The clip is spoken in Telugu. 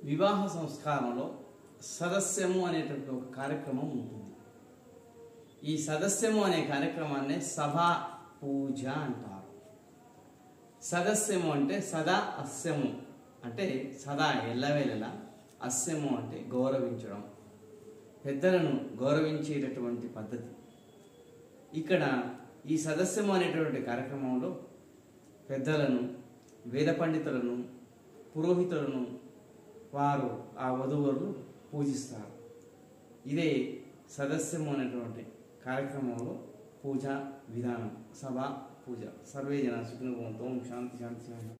వివాహ సంస్కారంలో సదస్యము అనేటువంటి ఒక కార్యక్రమం ఉంటుంది ఈ సదస్యము అనే కార్యక్రమాన్ని సభా పూజ అంటారు సదస్యము అంటే సదా అస్యము అంటే సదా ఎల్లవేళలా అస్యము అంటే గౌరవించడం పెద్దలను గౌరవించేటటువంటి పద్ధతి ఇక్కడ ఈ సదస్యము అనేటువంటి కార్యక్రమంలో పెద్దలను వేద పండితులను పురోహితులను వారు ఆ వధువులను పూజిస్తారు ఇదే సదస్యము అనేటువంటి కార్యక్రమంలో పూజ విధానం సభ పూజ సర్వే జన సుఖినభవంతో శాంతి శాంతి శాంతి